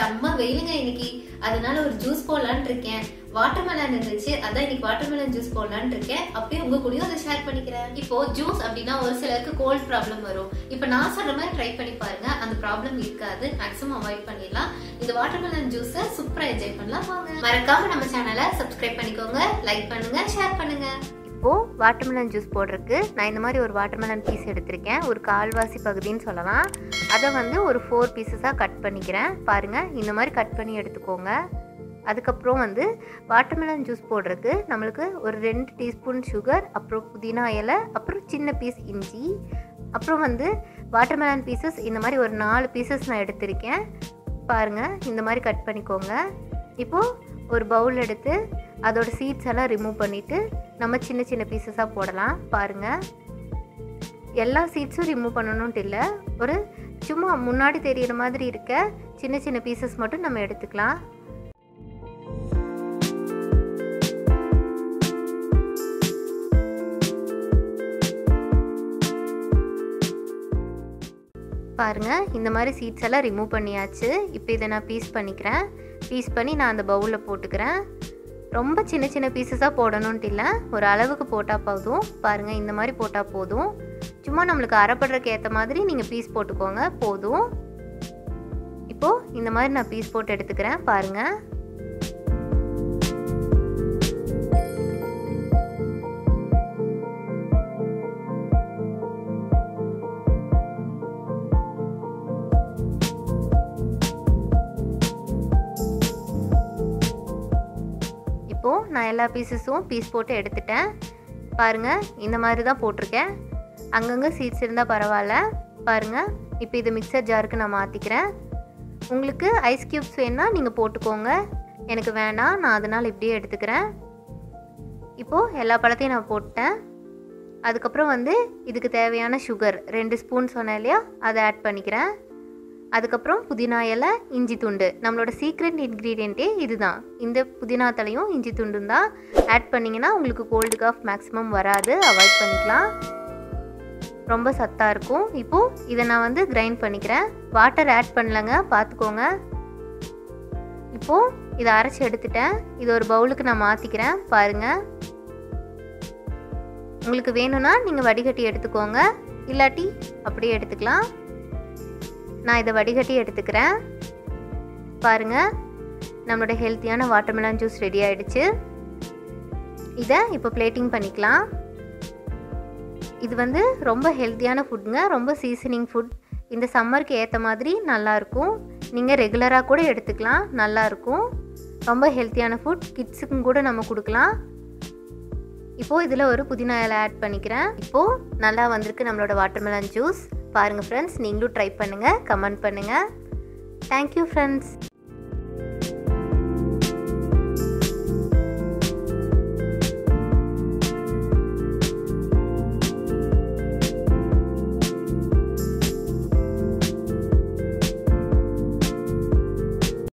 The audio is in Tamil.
செம்ம வெயிலுங்க இன்னைக்கு அதனால ஒரு ஜூஸ் போடலான்னு இருக்கேன் வாட்டர்மெலன் இருந்துச்சு அதான் இன்னைக்கு வாட்டர்மெலன் ஜூஸ் போடலான்னு இருக்கேன் அப்படியே உங்க கூடயும் அதை ஷேர் பண்ணிக்கிறேன் இப்போ ஜூஸ் அப்படின்னா ஒரு சிலருக்கு கோல்ட் ப்ராப்ளம் வரும் இப்போ நான் சொல்ற மாதிரி ட்ரை பண்ணி பாருங்க அந்த ப்ராப்ளம் இருக்காது மேக்ஸிமம் அவாய்ட் பண்ணிடலாம் இந்த வாட்டர்மெலன் ஜூஸை சூப்பரா என்ஜாய் பண்ணலாம் வாங்க மறக்காம நம்ம சேனலை சப்ஸ்கிரைப் பண்ணிக்கோங்க லைக் பண்ணுங்க ஷேர் பண்ணுங்க இப்போது வாட்டர்மெலன் ஜூஸ் போடுறதுக்கு நான் இந்த மாதிரி ஒரு வாட்டர்மெலன் பீஸ் எடுத்திருக்கேன் ஒரு கால்வாசி பகுதின்னு சொல்லலாம் அதை வந்து ஒரு ஃபோர் பீசஸாக கட் பண்ணிக்கிறேன் பாருங்கள் இந்த மாதிரி கட் பண்ணி எடுத்துக்கோங்க அதுக்கப்புறம் வந்து வாட்டர்மெலன் ஜூஸ் போடுறதுக்கு நம்மளுக்கு ஒரு ரெண்டு டீஸ்பூன் சுகர் அப்புறம் புதினா இலை அப்புறம் சின்ன பீஸ் இஞ்சி அப்புறம் வந்து வாட்டர்மெலன் பீசஸ் இந்த மாதிரி ஒரு நாலு பீசஸ் நான் எடுத்திருக்கேன் பாருங்கள் இந்த மாதிரி கட் பண்ணிக்கோங்க இப்போது ஒரு பவுல் எடுத்து அதோட சீட்ஸ் எல்லாம் ரிமூவ் பண்ணிவிட்டு நம்ம சின்ன சின்ன பீசஸாக போடலாம் பாருங்கள் எல்லா சீட்ஸும் ரிமூவ் பண்ணணுன்ட்டு இல்லை ஒரு சும்மா முன்னாடி தெரியிற மாதிரி இருக்க சின்ன சின்ன பீசஸ் மட்டும் நம்ம எடுத்துக்கலாம் பாருங்கள் இந்த மாதிரி சீட்ஸ் எல்லாம் ரிமூவ் பண்ணியாச்சு இப்போ இதை நான் பீஸ் பண்ணிக்கிறேன் பீஸ் பண்ணி நான் அந்த பவுலில் போட்டுக்கிறேன் ரொம்ப சின்ன சின்ன பீசஸாக போடணுன்ட்டு இல்லை ஒரு அளவுக்கு போட்டால் போதும் பாருங்கள் இந்த மாதிரி போட்டால் போதும் சும்மா நம்மளுக்கு அரைப்படுறதுக்கு ஏற்ற மாதிரி நீங்கள் பீஸ் போட்டுக்கோங்க போதும் இப்போது இந்த மாதிரி நான் பீஸ் போட்டு எடுத்துக்கிறேன் பாருங்கள் இப்போது நான் எல்லா பீசஸும் பீஸ் போட்டு எடுத்துட்டேன் பாருங்கள் இந்த மாதிரி தான் போட்டிருக்கேன் அங்கங்கே சீட்ஸ் இருந்தால் பரவாயில்ல பாருங்கள் இப்போ இது மிக்சர் ஜாருக்கு நான் மாற்றிக்கிறேன் உங்களுக்கு ஐஸ் க்யூப்ஸ் வேணுன்னா நீங்கள் போட்டுக்கோங்க எனக்கு வேண்டாம் நான் அதனால் இப்படியே எடுத்துக்கிறேன் இப்போது எல்லா பழத்தையும் நான் போட்டேன் அதுக்கப்புறம் வந்து இதுக்கு தேவையான சுகர் ரெண்டு ஸ்பூன் சொன்னேன் இல்லையா அதை ஆட் பண்ணிக்கிறேன் அதுக்கப்புறம் புதினா இலை இஞ்சி துண்டு நம்மளோட சீக்ரெட் இன்க்ரீடியண்ட்டே இதுதான் இந்த புதினா தலையும் இஞ்சி துண்டும் தான் ஆட் பண்ணிங்கன்னா உங்களுக்கு கோல்டு காஃப் மேக்ஸிமம் வராது அவாய்ட் பண்ணிக்கலாம் ரொம்ப சத்தாக இருக்கும் இப்போது இதை நான் வந்து கிரைண்ட் பண்ணிக்கிறேன் வாட்டர் ஆட் பண்ணலங்க பார்த்துக்கோங்க இப்போது இதை அரைச்சி எடுத்துட்டேன் இது ஒரு பவுலுக்கு நான் மாற்றிக்கிறேன் பாருங்கள் உங்களுக்கு வேணும்னா நீங்கள் வடிகட்டி எடுத்துக்கோங்க இல்லாட்டி அப்படியே எடுத்துக்கலாம் நான் இதை வடிகட்டி எடுத்துக்கிறேன் பாருங்கள் நம்மளோட ஹெல்த்தியான வாட்டர்மெலன் ஜூஸ் ரெடி ஆகிடுச்சு இதை இப்போ பிளேட்டிங் பண்ணிக்கலாம் இது வந்து ரொம்ப ஹெல்த்தியான ஃபுட்டுங்க ரொம்ப சீசனிங் ஃபுட் இந்த சம்மருக்கு ஏற்ற மாதிரி நல்லாயிருக்கும் நீங்கள் ரெகுலராக கூட எடுத்துக்கலாம் நல்லாயிருக்கும் ரொம்ப ஹெல்த்தியான ஃபுட் கிட்ஸுக்கும் கூட நம்ம கொடுக்கலாம் இப்போது இதில் ஒரு புதினா இலை ஆட் பண்ணிக்கிறேன் இப்போது நல்லா வந்திருக்கு நம்மளோட வாட்டர்மெலன் ஜூஸ் பாருங்கள் ஃப்ரெண்ட்ஸ் நீங்களும் ட்ரை பண்ணுங்கள் கமெண்ட் பண்ணுங்கள் தேங்க்யூ ஃப்ரெண்ட்ஸ்